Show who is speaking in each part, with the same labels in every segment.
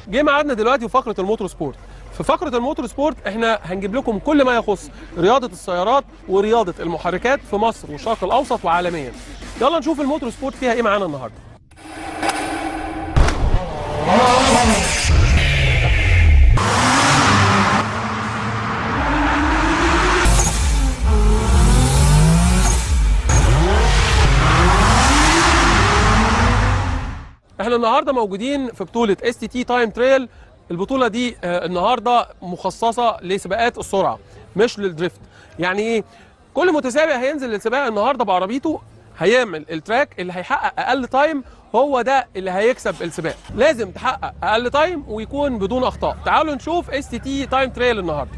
Speaker 1: جه ميعادنا دلوقتي في فقره الموتور سبورت في فقره الموتور سبورت احنا هنجيب لكم كل ما يخص رياضه السيارات ورياضه المحركات في مصر والشرق الاوسط وعالميا يلا نشوف الموتور سبورت فيها ايه معانا النهارده احنا النهارده موجودين في بطوله اس تي تي تايم تريل البطوله دي آه، النهارده مخصصه لسباقات السرعه مش للدريفت يعني ايه كل متسابق هينزل السباق النهارده بعربيته هيعمل التراك اللي هيحقق اقل تايم هو ده اللي هيكسب السباق لازم تحقق اقل تايم ويكون بدون اخطاء تعالوا نشوف اس تي تي تايم تريل النهارده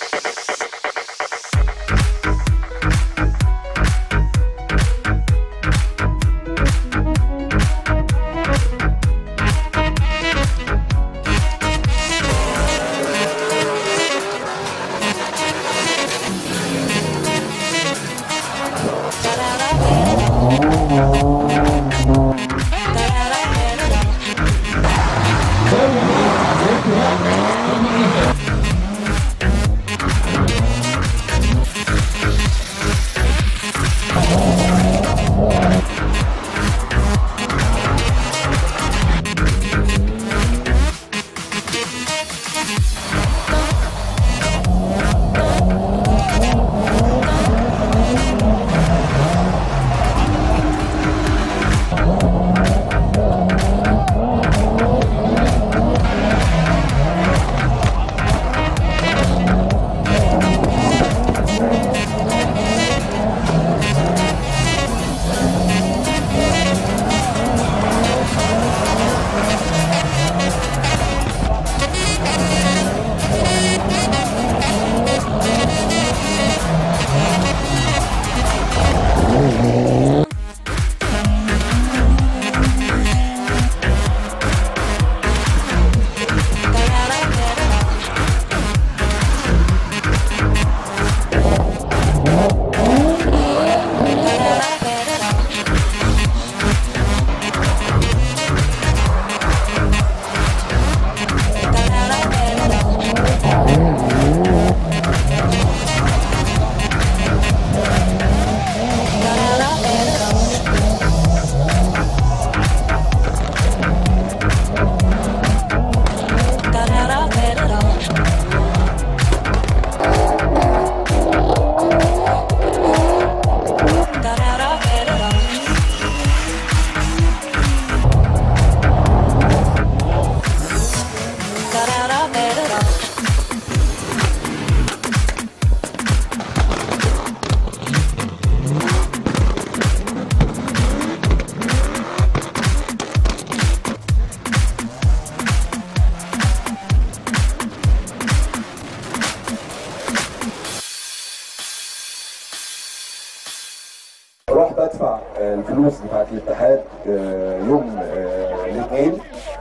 Speaker 2: رحت ادفع آه، الفلوس بتاعت الاتحاد آه، يوم آه، الاثنين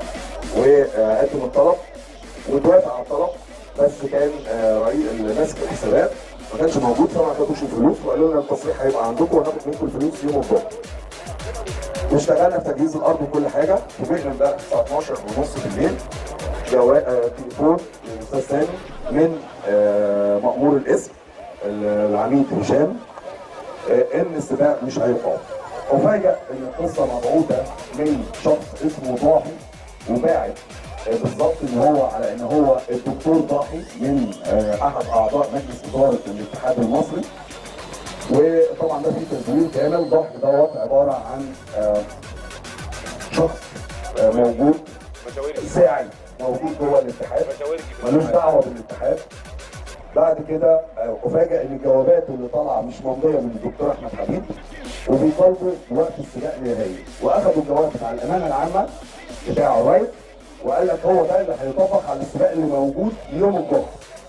Speaker 2: واقدم الطلب واتوافق على الطلب بس كان آه، رئيس اللي ماسك الحسابات ما كانش موجود فما خدوش الفلوس وقالوا لنا التصريح هيبقى عندكم وهناخد منكم الفلوس يوم الظهر. واشتغلنا في تجهيز الارض وكل حاجه فوجئنا امبارح الساعه 12 ونص بالليل جوا... آه، تليفون للاستاذ سامي من آه، مأمور الاسم العميد هشام آه، ان السباق مش هيقام افاجئ ان القصه مبعوثه من شخص اسمه ضاحي وباعت آه، بالظبط ان هو على ان هو الدكتور ضاحي من آه، احد اعضاء مجلس اداره الاتحاد المصري وطبعا ده فيه تسجيل كامل ضحك دوت عباره عن آه، شخص آه، موجود ساعي موجود جوه الاتحاد ملوش دعوه بالاتحاد بعد كده آه، افاجئ ان الجوابات اللي طالعه مش ممضيه من الدكتور احمد حبيب وبيطالبوا وقت السباق نهائي واخدوا الجواب بتاع الامانه العامه بتاع الرايت وقال لك هو ده اللي هيطبق على السباق اللي موجود يوم الجمعه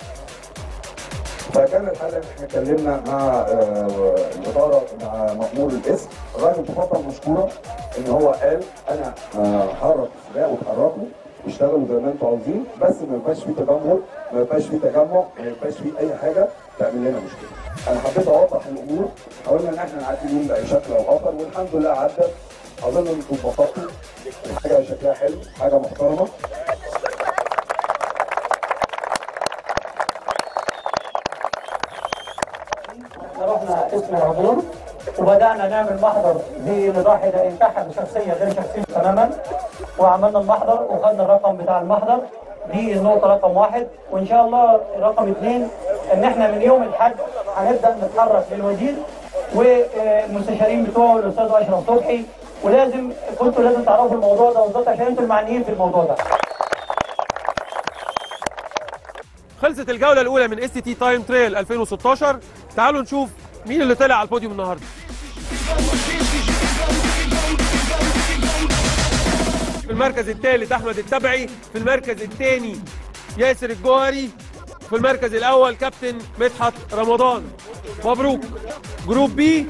Speaker 2: فكان الحل ان احنا اتكلمنا مع آه، الاداره مع مأمور الاسم الراجل تفضل مشكورا ان هو قال انا آه، هحرك السباق وتحركوا واشتغلوا زي ما انتوا عاوزين بس ما يبقاش فيه تجمهر ما يبقاش فيه تجمع ما يبقاش فيه اي حاجه تعمل لنا مشكله. انا حبيت اوضح الامور حاولنا ان احنا نعدي اليوم باي شكل او اخر والحمد لله عدى اظن انكم اتبسطتوا الحاجه شكلها حلو حاجه محترمه
Speaker 3: اسم العبور وبدانا نعمل محضر لنضاحي ده انتحى بشخصيه غير شخصيه تماما وعملنا المحضر وخدنا الرقم بتاع المحضر دي النقطه رقم واحد وان شاء الله رقم اثنين ان احنا من يوم الاحد هنبدا نتحرك للوزير والمستشارين بتوعه الاستاذ اشرف صبحي ولازم كنتوا لازم تعرفوا الموضوع ده بالظبط عشان انتوا المعنيين في الموضوع ده
Speaker 1: خلصت الجوله الاولى من اس تي تايم تريل 2016 تعالوا نشوف مين اللي طلع على البوديوم النهارده في المركز الثالث احمد التبعي في المركز الثاني ياسر الجوهري في المركز الاول كابتن مدحت رمضان مبروك جروب بي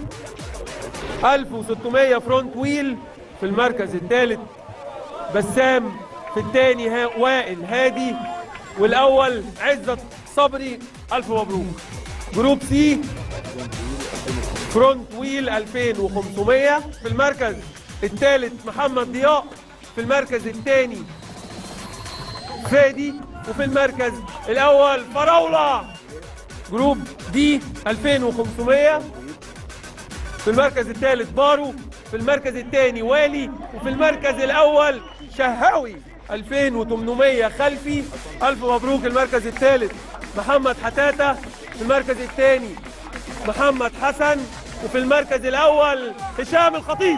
Speaker 1: 1600 فرونت ويل في المركز الثالث بسام في الثاني ها وائل هادي والاول عزت صبري الف مبروك جروب سي فرونت ويل 2500 في المركز الثالث محمد ضياء في المركز الثاني فادي وفي المركز الاول فراوله جروب دي 2500 في المركز الثالث بارو في المركز الثاني والي وفي المركز الاول شهاوي 2800 خلفي الف مبروك المركز الثالث محمد حتاته في المركز الثاني محمد حسن وفي المركز الاول هشام الخطيب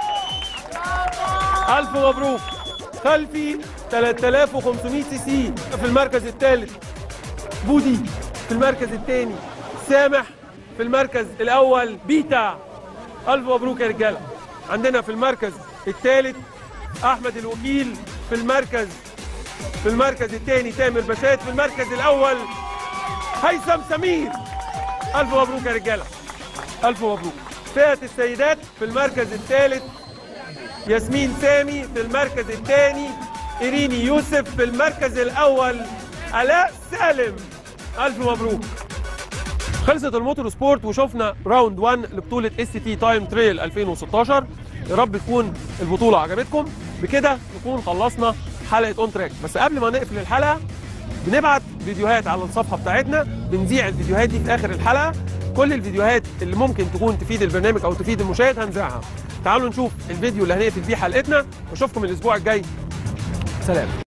Speaker 1: الف مبروك خلفي 3500 سي سي في المركز الثالث بودي في المركز الثاني سامح في المركز الاول بيتا الف مبروك يا رجاله عندنا في المركز الثالث احمد الوكيل في المركز في المركز الثاني تامر بشات في المركز الاول هيثم سمير الف مبروك يا رجاله الف مبروك فئه السيدات في المركز الثالث ياسمين سامي في المركز الثاني إيريني يوسف في المركز الأول علاء سالم ألف مبروك خلصت الموتور سبورت وشفنا راوند 1 لبطولة اس تي تايم تريل 2016 يا رب تكون البطولة عجبتكم بكده نكون خلصنا حلقة اون تراك بس قبل ما نقفل الحلقة بنبعت فيديوهات على الصفحة بتاعتنا بنذيع الفيديوهات دي في آخر الحلقة كل الفيديوهات اللي ممكن تكون تفيد البرنامج أو تفيد المشاهد هنذيعها تعالوا نشوف الفيديو اللي هنقفل بيه حلقتنا واشوفكم الاسبوع الجاي سلام